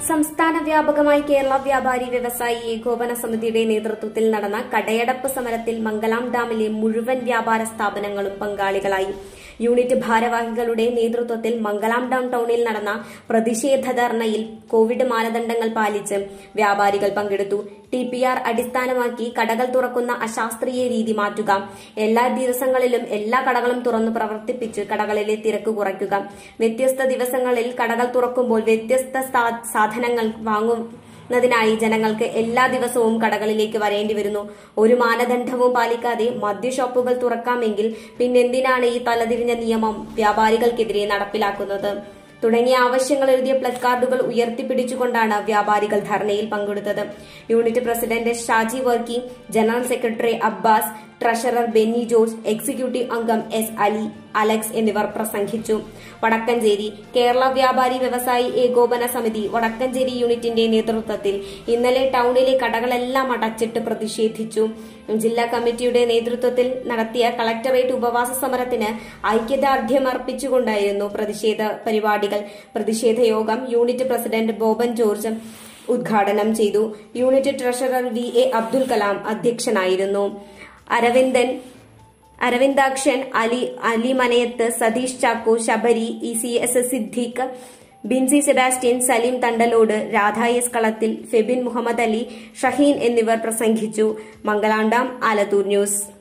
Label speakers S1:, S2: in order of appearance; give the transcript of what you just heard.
S1: സംസ്ഥാന വ്യാപകമായി കേരള വ്യാപാരി വ്യവസായി ഏകോപന സമിതിയുടെ നേതൃത്വത്തിൽ നടന്ന കടയടപ്പ് സമരത്തിൽ മംഗലാം ഡാമിലെ മുഴുവൻ വ്യാപാര സ്ഥാപനങ്ങളും പങ്കാളികളായി യൂണിറ്റ് ഭാരവാഹികളുടെ നേതൃത്വത്തിൽ മംഗലാം ഡാം ടൌണിൽ നടന്ന പ്രതിഷേധ ധർണയിൽ കോവിഡ് മാനദണ്ഡങ്ങൾ പാലിച്ച് വ്യാപാരികൾ പങ്കെടുത്തു ടി പി ആർ അടിസ്ഥാനമാക്കി കടകൾ തുറക്കുന്ന അശാസ്ത്രീയ രീതി മാറ്റുക എല്ലാ ദിവസങ്ങളിലും എല്ലാ കടകളും തുറന്നു പ്രവർത്തിപ്പിച്ച് കടകളിലെ തിരക്ക് കുറയ്ക്കുക വ്യത്യസ്ത ദിവസങ്ങളിൽ കടകൾ തുറക്കുമ്പോൾ വ്യത്യസ്ത സാ- സാധനങ്ങൾ വാങ്ങുന്നതിനായി ജനങ്ങൾക്ക് എല്ലാ ദിവസവും കടകളിലേക്ക് വരേണ്ടി വരുന്നു ഒരു മാനദണ്ഡവും പാലിക്കാതെ മദ്യഷോപ്പുകൾ തുറക്കാമെങ്കിൽ പിന്നെന്തിനാണ് ഈ തലതിരിഞ്ഞ നിയമം വ്യാപാരികൾക്കെതിരെ നടപ്പിലാക്കുന്നത് തുടങ്ങിയ ആവശ്യങ്ങൾ എഴുതിയ പ്ലക്കാർഡുകൾ ഉയർത്തിപ്പിടിച്ചുകൊണ്ടാണ് വ്യാപാരികൾ ധർണയിൽ പങ്കെടുത്തത് unit president Shaji Varkey general secretary Abbas treasurer Benny George executive അംഗം എസ് അലി അലക്സ് എന്നിവർ പ്രസംഗിച്ചു വടക്കഞ്ചേരി കേരള വ്യാപാരി വ്യവസായി ഏകോപന സമിതി വടക്കഞ്ചേരി യൂണിറ്റിന്റെ നേതൃത്വത്തിൽ ഇന്നലെ ടൌണിലെ കടകളെല്ലാം അടച്ചിട്ട് പ്രതിഷേധിച്ചു ജില്ലാ കമ്മിറ്റിയുടെ നേതൃത്വത്തിൽ നടത്തിയ കളക്ടറേറ്റ് ഉപവാസ സമരത്തിന് ഐക്യദാർഢ്യം അർപ്പിച്ചുകൊണ്ടായിരുന്നു പ്രതിഷേധ പരിപാടികൾ പ്രതിഷേധ യോഗം യൂണിറ്റ് പ്രസിഡന്റ് ബോബൻ ജോർജ് ഉദ്ഘാടനം ചെയ്തു unit treasurer V A Abdul Kalam അധ്യക്ഷനായിരുന്നു Aravindan Aravindakshan Ali Ali Manayath Satheesh Chacko Sabari E C S S Siddique Binsy Sebastian Saleem Thandalod Radha S Kalathil Febin Muhammad Ali Shaheen എന്നിവർ പ്രസംഗിച്ചു മംഗലാണ്ടാം ആലത്തൂർ ന്യൂസ്